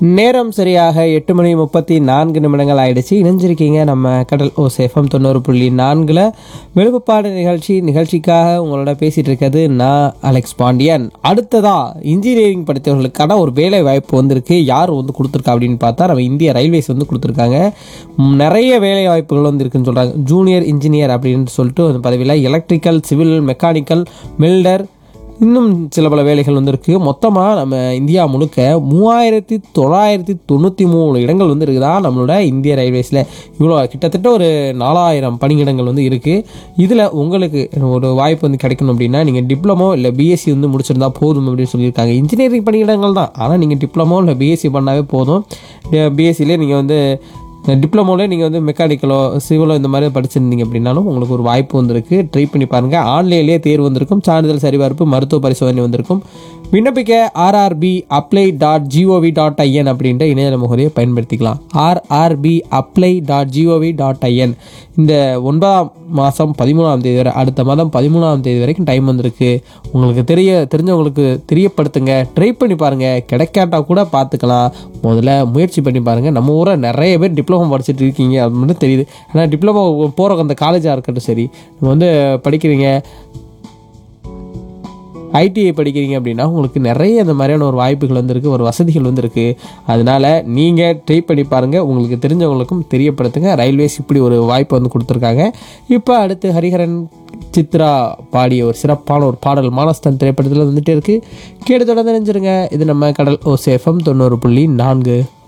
நேரம் சரியாக எட்டு மணி முப்பத்தி நான்கு நிமிடங்கள் ஆயிடுச்சு இணைஞ்சிருக்கீங்க நம்ம கடல் ஓ சேஃபம் தொண்ணூறு புள்ளி நான்கில் விழுப்புப்பாடு நிகழ்ச்சி நிகழ்ச்சிக்காக உங்களோட பேசிட்டு இருக்கிறது நான் அலெக்ஸ் பாண்டியன் அடுத்ததா இன்ஜினியரிங் படித்தவர்களுக்கான ஒரு வேலை வாய்ப்பு வந்திருக்கு யார் வந்து கொடுத்துருக்கா அப்படின்னு பார்த்தா நம்ம இந்திய ரயில்வேஸ் வந்து கொடுத்துருக்காங்க ம், நிறைய வேலை வாய்ப்புகள் வந்து இருக்குன்னு சொல்கிறாங்க ஜூனியர் இன்ஜினியர் அப்படின்னு சொல்லிட்டு அந்த பதவியில் எலக்ட்ரிக்கல் சிவில் மெக்கானிக்கல் மில்டர் இன்னும் சில பல வேலைகள் வந்து இருக்குது மொத்தமாக நம்ம இந்தியா முழுக்க மூவாயிரத்தி தொள்ளாயிரத்தி தொண்ணூற்றி மூணு இடங்கள் வந்து இருக்குதா நம்மளோட இந்திய ரயில்வேஸில் இவ்வளோ கிட்டத்தட்ட ஒரு நாலாயிரம் பணியிடங்கள் வந்து இருக்குது இதில் உங்களுக்கு ஒரு வாய்ப்பு வந்து கிடைக்கணும் அப்படின்னா நீங்கள் டிப்ளமோ இல்லை பிஎஸ்சி வந்து முடிச்சிருந்தா போதும் அப்படின்னு சொல்லியிருக்காங்க இன்ஜினியரிங் பணியிடங்கள் தான் ஆனால் நீங்கள் டிப்ளமோ இல்லை பிஎஸ்சி பண்ணாவே போதும் பிஎஸ்சிலே நீங்கள் வந்து டிப்ளமோவில் நீங்கள் வந்து மெக்கானிக்கலோ சிவிலோ இந்த மாதிரி படிச்சிருந்தீங்க அப்படின்னாலும் உங்களுக்கு ஒரு வாய்ப்பு வந்திருக்கு ட்ரை பண்ணி பாருங்கள் ஆன்லைன்லேயே தேர்வு வந்திருக்கும் சான்றிதழ் சரிபார்ப்பு மருத்துவ பரிசோதனை வந்திருக்கும் விண்ணப்பிக்க RRB apply dot G O V dot I N அப்படின்ற இணையதள முகவரியை பயன்படுத்திக்கலாம் RRB apply dot G O V dot I N இந்த ஒன்பதாம் மாதம் பதிமூணாம் தேதி வரை அடுத்த மாதம் பதிமூணாம் தேதி வரைக்கும் டைம் வந்திருக்கு உங்களுக்கு தெரிய தெரிஞ்சவங்களுக்கு தெரியப்படுத்துங்க ட்ரை பண்ணி பாருங்கள் கிடைக்காட்டா கூட பார்த்துக்கலாம் முதல்ல முயற்சி பண்ணி பாருங்கள் நம்ம ஊரில் நிறைய பேர் டிப்ளமோ படிச்சுட்டு இருக்கீங்க அது மட்டும் தெரியுது ஆனால் டிப்ளமோ போகிற அந்த காலேஜாக இருக்கட்டும் சரி நம்ம வந்து படிக்கிறீங்க ஐடிஐ படிக்கிறீங்க அப்படின்னா உங்களுக்கு நிறைய இந்த மாதிரியான ஒரு வாய்ப்புகள் வந்திருக்கு ஒரு வசதிகள் வந்திருக்கு அதனால நீங்கள் ட்ரை பண்ணி பாருங்கள் உங்களுக்கு தெரிஞ்சவங்களுக்கும் தெரியப்படுத்துங்க ரயில்வேஸ் இப்படி ஒரு வாய்ப்பை வந்து கொடுத்துருக்காங்க இப்போ அடுத்து ஹரிஹரன் சித்ரா பாடிய ஒரு சிறப்பான ஒரு பாடல் மானஸ்தான் திரைப்படத்தில் வந்துட்டே இருக்கு கேட்டு தொடர்ந்து நினைஞ்சிருங்க இது நம்ம கடல் ஓ சேஃபம் தொண்ணூறு புள்ளி நான்கு